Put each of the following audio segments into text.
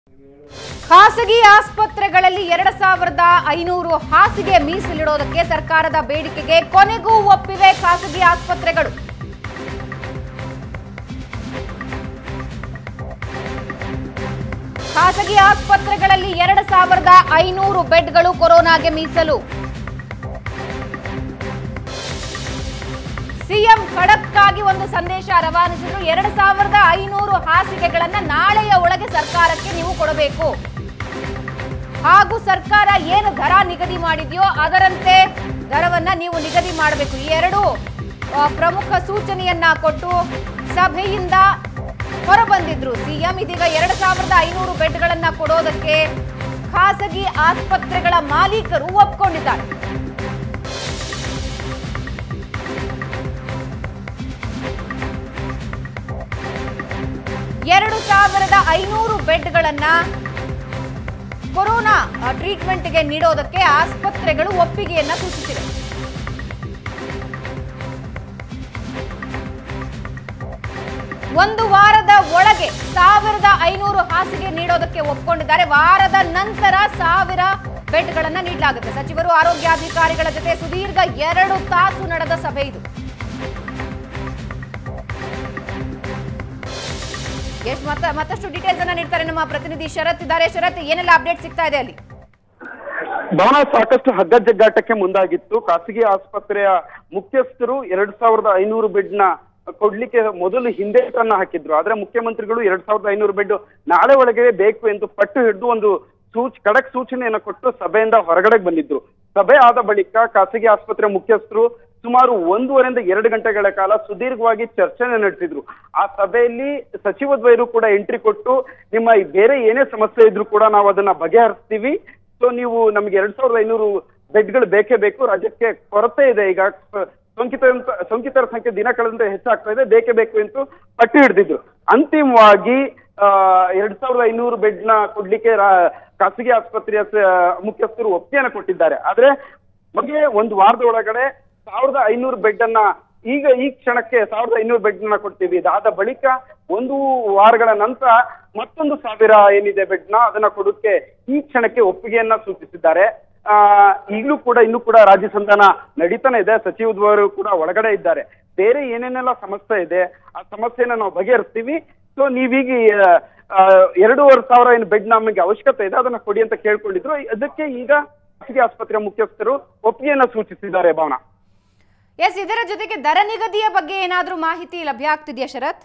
ಖಾಸಗಿ ಆಸ್ಪತ್ರೆಗಳಲ್ಲಿ ಎರಡು ಸಾವಿರದ ಐನೂರು ಹಾಸಿಗೆ ಮೀಸಲಿಡೋದಕ್ಕೆ ಸರ್ಕಾರದ ಬೇಡಿಕೆಗೆ ಕೊನೆಗೂ ಒಪ್ಪಿವೆ ಖಾಸಗಿ ಆಸ್ಪತ್ರೆಗಳು ಖಾಸಗಿ ಆಸ್ಪತ್ರೆಗಳಲ್ಲಿ ಎರಡು ಸಾವಿರದ ಐನೂರು ಬೆಡ್ಗಳು ಕೊರೋನಾಗೆ ಮೀಸಲು ಸಿಎಂ ಖಡಕ್ ಆಗಿ ಒಂದು ಸಂದೇಶ ರವಾನಿಸಿದ್ರು ಎರಡು ಸಾವಿರದ ಐನೂರು ಹಾಸಿಗೆಗಳನ್ನ ನಾಳೆಯ ಒಳಗೆ ಸರ್ಕಾರಕ್ಕೆ ನೀವು ಕೊಡಬೇಕು ಹಾಗೂ ಸರ್ಕಾರ ಏನು ದರ ನಿಗದಿ ಮಾಡಿದೆಯೋ ಅದರಂತೆ ದರವನ್ನ ನೀವು ನಿಗದಿ ಮಾಡಬೇಕು ಈ ಎರಡು ಆ, ಪ್ರಮುಖ ಸೂಚನೆಯನ್ನ ಕೊಟ್ಟು ಸಭೆಯಿಂದ ಹೊರಬಂದಿದ್ರು ಸಿಎಂ ಇದೀಗ ಎರಡು ಸಾವಿರದ ಐನೂರು ಬೆಡ್ಗಳನ್ನ ಕೊಡೋದಕ್ಕೆ ಖಾಸಗಿ ಆಸ್ಪತ್ರೆಗಳ ಮಾಲೀಕರು ಒಪ್ಕೊಂಡಿದ್ದಾರೆ ಎರಡು ಸಾವಿರದ ಐನೂರು ಬೆಡ್ಗಳನ್ನ ಕೊರೋನಾ ಆ, ಟ್ರೀಟ್ಮೆಂಟ್ಗೆ ನೀಡೋದಕ್ಕೆ ಆಸ್ಪತ್ರೆಗಳು ಒಪ್ಪಿಗೆಯನ್ನ ಸೂಚಿಸಿವೆ ಒಂದು ವಾರದ ಒಳಗೆ ಸಾವಿರದ ಐನೂರು ಹಾಸಿಗೆ ನೀಡೋದಕ್ಕೆ ಒಪ್ಕೊಂಡಿದ್ದಾರೆ ವಾರದ ನಂತರ ಸಾವಿರ ಬೆಡ್ಗಳನ್ನ ನೀಡಲಾಗುತ್ತೆ ಸಚಿವರು ಆರೋಗ್ಯಾಧಿಕಾರಿಗಳ ಜೊತೆ ಸುದೀರ್ಘ ಎರಡು ತಾಸು ನಡೆದ ಸಭೆ ಇದು ಎಷ್ಟು ಮತ್ತ ಮತ್ತಷ್ಟು ಡೀಟೇಲ್ಸ್ ಅನ್ನ ನೀಡ್ತಾರೆ ನಮ್ಮ ಪ್ರತಿನಿಧಿ ಶರತ್ ಇದ್ದಾರೆ ಶರತ್ ಏನೆಲ್ಲ ಅಪ್ಡೇಟ್ ಸಿಗ್ತಾ ಇದೆ ಅಲ್ಲಿ ಭವನ ಸಾಕಷ್ಟು ಹಗ್ಗಜಗ್ಗಾಟಕ್ಕೆ ಮುಂದಾಗಿತ್ತು ಖಾಸಗಿ ಆಸ್ಪತ್ರೆಯ ಮುಖ್ಯಸ್ಥರು ಎರಡ್ ಸಾವಿರದ ಐನೂರು ಬೆಡ್ ನ ಕೊಡ್ಲಿಕ್ಕೆ ಮೊದಲು ಹಿಂದೇಟನ್ನ ಹಾಕಿದ್ರು ಆದ್ರೆ ಮುಖ್ಯಮಂತ್ರಿಗಳು ಎರಡ್ ಸಾವಿರದ ಐನೂರು ಬೆಡ್ ನಾಳೆ ಒಳಗೆ ಬೇಕು ಎಂದು ಪಟ್ಟು ಹಿಡಿದು ಒಂದು ಸೂಚ್ ಖಡಕ್ ಸೂಚನೆಯನ್ನು ಕೊಟ್ಟು ಸಭೆಯಿಂದ ಹೊರಗಡೆ ಬಂದಿದ್ರು ಸಭೆ ಆದ ಬಳಿಕ ಖಾಸಗಿ ಆಸ್ಪತ್ರೆ ಮುಖ್ಯಸ್ಥರು ಸುಮಾರು ಒಂದೂವರೆಯಿಂದ ಎರಡು ಗಂಟೆಗಳ ಕಾಲ ಸುದೀರ್ಘವಾಗಿ ಚರ್ಚೆನ ನಡೆಸಿದ್ರು ಆ ಸಭೆಯಲ್ಲಿ ಸಚಿವ ದ್ವಯರು ಕೂಡ ಎಂಟ್ರಿ ಕೊಟ್ಟು ನಿಮ್ಮ ಈ ಬೇರೆ ಏನೇ ಸಮಸ್ಯೆ ಇದ್ರೂ ಕೂಡ ನಾವು ಅದನ್ನ ಬಗೆಹರಿಸ್ತೀವಿ ಸೊ ನೀವು ನಮ್ಗೆ ಎರಡ್ ಸಾವಿರದ ಐನೂರು ಬೆಡ್ಗಳು ಬೇಕೇ ಬೇಕು ರಾಜ್ಯಕ್ಕೆ ಕೊರತೆ ಇದೆ ಈಗ ಸ- ಸೋಂಕಿತ ಸೋಂಕಿತರ ಸಂಖ್ಯೆ ದಿನ ಕಳೆದಂತೆ ಹೆಚ್ಚಾಗ್ತಾ ಇದೆ ಬೇಕೇ ಬೇಕು ಎಂದು ಪಟ್ಟು ಹಿಡಿದಿದ್ರು ಅಂತಿಮವಾಗಿ ಆ, ಎರಡ್ ಸಾವಿರದ ಐನೂರು ಬೆಡ್ ನ ಕೊಡ್ಲಿಕ್ಕೆ ರಾ- ಖಾಸಗಿ ಆಸ್ಪತ್ರೆಯ ಸ- ಮುಖ್ಯಸ್ಥರು ಒಪ್ಪಿಗೆಯನ್ನು ಕೊಟ್ಟಿದ್ದಾರೆ ಆದ್ರೆ ಬಗ್ಗೆ ಒಂದು ವಾರದ ಒಳಗಡೆ ಸಾವಿರದ ಐನೂರು ಬೆಡ್ ಅನ್ನ ಈಗ ಈ ಕ್ಷಣಕ್ಕೆ ಸಾವಿರದ ಐನೂರು ಬೆಡ್ ನ ಕೊಡ್ತೀವಿ ಇದಾದ ಬಳಿಕ ಒಂದು ವಾರಗಳ ನಂತರ ಮತ್ತೊಂದು ಸಾವಿರ ಏನಿದೆ ಬೆಡ್ ನ ಅದನ್ನ ಕೊಡೋಕೆ ಈ ಕ್ಷಣಕ್ಕೆ ಒಪ್ಪಿಗೆಯನ್ನ ಸೂಚಿಸಿದ್ದಾರೆ ಆ ಈಗಲೂ ಕೂಡ ಇನ್ನೂ ಕೂಡ ರಾಜ್ಯ ಸಂಧಾನ ನಡೀತಾನೆ ಇದೆ ಸಚಿವರು ಕೂಡ ಒಳಗಡೆ ಇದ್ದಾರೆ ಬೇರೆ ಏನೇನೆಲ್ಲ ಸಮಸ್ಯೆ ಇದೆ ಆ ಸಮಸ್ಯೆನ ನಾವು ಬಗೆಹರಿಸ್ತೀವಿ ಸೊ ನೀವೀಗ ಆ, ಎರಡೂವರೆ ಸಾವಿರ ಏನು ಬೆಡ್ ನಮಗೆ ಅವಶ್ಯಕತೆ ಇದೆ ಅದನ್ನ ಕೊಡಿ ಅಂತ ಕೇಳ್ಕೊಂಡಿದ್ರು ಅದಕ್ಕೆ ಈಗ ಖಾಸಗಿ ಆಸ್ಪತ್ರೆ ಮುಖ್ಯಸ್ಥರು ಒಪ್ಪಿಗೆಯನ್ನ ಸೂಚಿಸಿದ್ದಾರೆ ಭಾವನಾ ಎಸ್ ಇದರ ಜೊತೆಗೆ ದರ ನಿಗದಿಯ ಬಗ್ಗೆ ಏನಾದ್ರೂ ಮಾಹಿತಿ ಲಭ್ಯ ಆಗ್ತಿದೆಯಾ ಶರತ್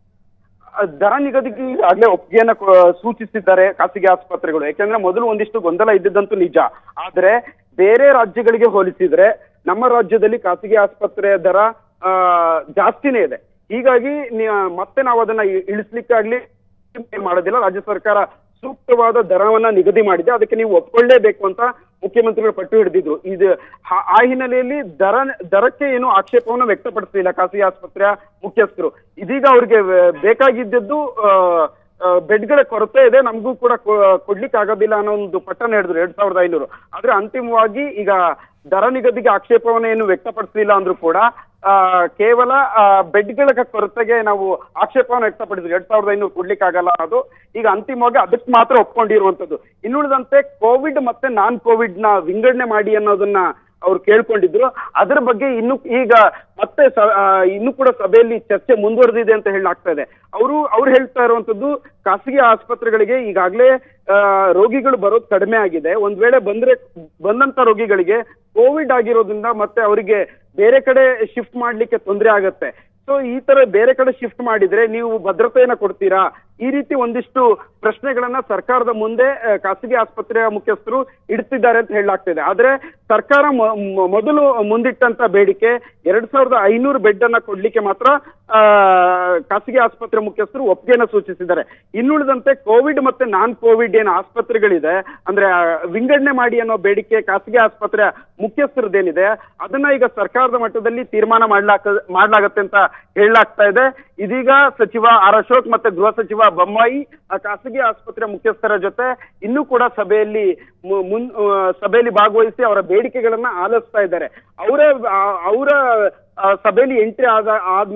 ದರ ನಿಗದಿಗೆ ಈಗಾಗಲೇ ಒಪ್ಪಿಗೆಯನ್ನ ಕೊ- ಸೂಚಿಸಿದ್ದಾರೆ ಖಾಸಗಿ ಆಸ್ಪತ್ರೆಗಳು ಯಾಕೆಂದ್ರೆ ಮೊದಲು ಒಂದಿಷ್ಟು ಗೊಂದಲ ಇದ್ದಿದ್ದಂತೂ ನಿಜ ಆದ್ರೆ ಬೇರೆ ರಾಜ್ಯಗಳಿಗೆ ಹೋಲಿಸಿದ್ರೆ ನಮ್ಮ ರಾಜ್ಯದಲ್ಲಿ ಖಾಸಗಿ ಆಸ್ಪತ್ರೆಯ ದರ ಆ, ಜಾಸ್ತಿನೇ ಇದೆ ಹೀಗಾಗಿ ನಿ- ಮತ್ತೆ ನಾವು ಅದನ್ನ ಇ- ಇಳಿಸ್ಲಿಕ್ಕಾಗ್ಲಿ ಮಾಡೋದಿಲ್ಲ ರಾಜ್ಯ ಸರ್ಕಾರ ಸೂಕ್ತವಾದ ದರವನ್ನ ನಿಗದಿ ಮಾಡಿದೆ ಅದಕ್ಕೆ ನೀವು ಒಪ್ಕೊಳ್ಳೇಬೇಕು ಅಂತ ಮುಖ್ಯಮಂತ್ರಿಗಳು ಪಟ್ಟು ಹಿಡಿದಿದ್ರು ಇದು ಆ- ಆ ಹಿನ್ನೆಲೆಯಲ್ಲಿ ದರ ದರಕ್ಕೆ ಏನು ಆಕ್ಷೇಪವನ್ನು ವ್ಯಕ್ತಪಡಿಸಲಿಲ್ಲ ಖಾಸಗಿ ಆಸ್ಪತ್ರೆಯ ಮುಖ್ಯಸ್ಥರು ಇದೀಗ ಅವ್ರಿಗೆ ವೆ- ಬೇಕಾಗಿದ್ದದ್ದು ಆ, ಆ, ಬೆಡ್ಗಳ ಕೊರತೆ ಇದೆ ನಮಗೂ ಕೂಡ ಕೊ- ಕೊಡ್ಲಿಕ್ಕೆ ಆಗೋದಿಲ್ಲ ಅನ್ನೋ ಒಂದು ಪಟ್ಟಣ ಹಿಡಿದ್ರು ಎರಡ್ ಸಾವಿರದ ಐನೂರು ಆದ್ರೆ ಅಂತಿಮವಾಗಿ ಈಗ ದರ ನಿಗದಿಗೆ ಆಕ್ಷೇಪವನ್ನು ಏನು ವ್ಯಕ್ತಪಡಿಸಲಿಲ್ಲ ಅಂದ್ರೂ ಕೂಡ ಆ, ಕೇವಲ ಆ, ಬೆಡ್ಗಳ ಕೊರತೆಗೆ ನಾವು ಆಕ್ಷೇಪವನ್ನು ವ್ಯಕ್ತಪಡಿಸಿದ್ವಿ ಎರಡ್ ಸಾವಿರದ ಐನೂರು ಕೊಡ್ಲಿಕ್ಕೆ ಆಗಲ್ಲ ಅನ್ನೋದು ಈಗ ಅಂತಿಮವಾಗಿ ಅದಕ್ಕೆ ಮಾತ್ರ ಒಪ್ಕೊಂಡಿರುವಂತದ್ದು ಇನ್ನುಳಿದಂತೆ ಕೋವಿಡ್ ಮತ್ತೆ ನಾನ್ ಕೋವಿಡ್ ನ ವಿಂಗಡಣೆ ಮಾಡಿ ಅನ್ನೋದನ್ನ ಅವ್ರು ಕೇಳ್ಕೊಂಡಿದ್ರು ಅದರ ಬಗ್ಗೆ ಇನ್ನು ಈಗ ಮತ್ತೆ ಸ- ಆ, ಇನ್ನು ಕೂಡ ಸಭೆಯಲ್ಲಿ ಚರ್ಚೆ ಮುಂದುವರೆದಿದೆ ಅಂತ ಹೇಳಲಾಗ್ತಾ ಇದೆ ಅವರು ಅವ್ರು ಹೇಳ್ತಾ ಇರುವಂತದ್ದು ಖಾಸಗಿ ಆಸ್ಪತ್ರೆಗಳಿಗೆ ಈಗಾಗಲೇ ಆ, ರೋಗಿಗಳು ಬರೋದು ಕಡಿಮೆ ಆಗಿದೆ ಒಂದ್ ವೇಳೆ ಬಂದ್ರೆ ಬಂದಂತ ರೋಗಿಗಳಿಗೆ ಕೋವಿಡ್ ಆಗಿರೋದ್ರಿಂದ ಮತ್ತೆ ಅವರಿಗೆ ಬೇರೆ ಕಡೆ ಶಿಫ್ಟ್ ಮಾಡ್ಲಿಕ್ಕೆ ತೊಂದರೆ ಆಗತ್ತೆ ಸೊ ಈ ತರ ಬೇರೆ ಕಡೆ ಶಿಫ್ಟ್ ಮಾಡಿದ್ರೆ ನೀವು ಭದ್ರತೆಯನ್ನ ಕೊಡ್ತೀರಾ ಈ ರೀತಿ ಒಂದಿಷ್ಟು ಪ್ರಶ್ನೆಗಳನ್ನ ಸರ್ಕಾರದ ಮುಂದೆ ಆ, ಖಾಸಗಿ ಆಸ್ಪತ್ರೆಯ ಮುಖ್ಯಸ್ಥರು ಇಡ್ತಿದ್ದಾರೆ ಅಂತ ಹೇಳಲಾಗ್ತಿದೆ ಆದ್ರೆ ಸರ್ಕಾರ ಮೊ- ಮೊ- ಮೊದಲು ಮುಂದಿಟ್ಟಂತ ಬೇಡಿಕೆ ಎರಡ್ ಸಾವಿರದ ಐನೂರು ಬೆಡ್ ಅನ್ನ ಕೊಡ್ಲಿಕ್ಕೆ ಮಾತ್ರ ಆ, ಖಾಸಗಿ ಆಸ್ಪತ್ರೆ ಮುಖ್ಯಸ್ಥರು ಒಪ್ಪಿಗೆನ ಸೂಚಿಸಿದ್ದಾರೆ ಇನ್ನುಳಿದಂತೆ ಕೋವಿಡ್ ಮತ್ತೆ ನಾನ್ ಕೋವಿಡ್ ಏನು ಆಸ್ಪತ್ರೆಗಳಿದೆ ಅಂದ್ರೆ ಆ, ವಿಂಗಡಣೆ ಮಾಡಿ ಅನ್ನೋ ಬೇಡಿಕೆ ಖಾಸಗಿ ಆಸ್ಪತ್ರೆಯ ಮುಖ್ಯಸ್ಥರದ್ದೇನಿದೆ ಅದನ್ನ ಈಗ ಸರ್ಕಾರದ ಮಟ್ಟದಲ್ಲಿ ತೀರ್ಮಾನ ಮಾಡ್ಲಾಕ ಮಾಡ್ಲಾಗತ್ತೆ ಅಂತ ಹೇಳಲಾಗ್ತಾ ಇದೆ ಇದೀಗ ಸಚಿವ ಆರ್ ಅಶೋಕ್ ಮತ್ತೆ ಗೃಹ ಸಚಿವ ಬೊಮ್ಮಾಯಿ ಆ ಖಾಸಗಿ ಆಸ್ಪತ್ರೆ ಮುಖ್ಯಸ್ಥರ ಜೊತೆ ಇನ್ನೂ ಕೂಡ ಸಭೆಯಲ್ಲಿ ಮು- ಮುನ್ ಆ, ಸಭೆಯಲ್ಲಿ ಭಾಗವಹಿಸಿ ಅವರ ಬೇಡಿಕೆಗಳನ್ನ ಆಲಿಸ್ತಾ ಇದ್ದಾರೆ ಅವರೇ ಅವರ ಸಭೆಯಲ್ಲಿ ಎಂಟ್ರಿ ಆದ ಆದ್ಮೇಲೆ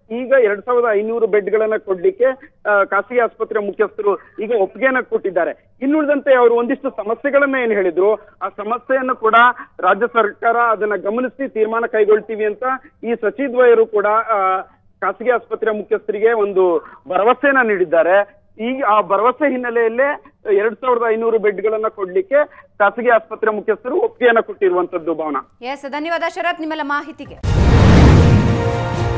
ಈಗ ಎರಡ್ ಸಾವಿರದ ಐನೂರು ಬೆಡ್ಗಳನ್ನ ಕೊಡ್ಲಿಕ್ಕೆ ಆ, ಖಾಸಗಿ ಆಸ್ಪತ್ರೆ ಮುಖ್ಯಸ್ಥರು ಈಗ ಒಪ್ಪಿಗೆಯನ್ನ ಕೊಟ್ಟಿದ್ದಾರೆ ಇನ್ನುಳಿದಂತೆ ಅವರು ಒಂದಿಷ್ಟು ಸಮಸ್ಯೆಗಳನ್ನ ಏನ್ ಹೇಳಿದ್ರು ಆ ಸಮಸ್ಯೆಯನ್ನು ಕೂಡ ರಾಜ್ಯ ಸರ್ಕಾರ ಅದನ್ನ ಗಮನಿಸಿ ತೀರ್ಮಾನ ಕೈಗೊಳ್ತೀವಿ ಅಂತ ಈ ಸಚಿದ್ವಯರು ಕೂಡ ಆ, ಖಾಸಗಿ ಆಸ್ಪತ್ರೆ ಮುಖ್ಯಸ್ಥರಿಗೆ ಒಂದು ಭರವಸೆಯನ್ನ ನೀಡಿದ್ದಾರೆ ಈಗ ಆ ಭರವಸೆ ಹಿನ್ನೆಲೆಯಲ್ಲೇ ಎರಡ್ ಸಾವಿರದ ಐನೂರು ಬೆಡ್ಗಳನ್ನ ಕೊಡ್ಲಿಕ್ಕೆ ಖಾಸಗಿ ಆಸ್ಪತ್ರೆ ಮುಖ್ಯಸ್ಥರು ಒಪ್ಪಿಗೆಯನ್ನ ಕೊಟ್ಟಿರುವಂತದ್ದು ಭಾವನಾ ಎಸ್ ಧನ್ಯವಾದ ಶರತ್ ನಿಮ್ಮೆಲ್ಲ ಮಾಹಿತಿಗೆ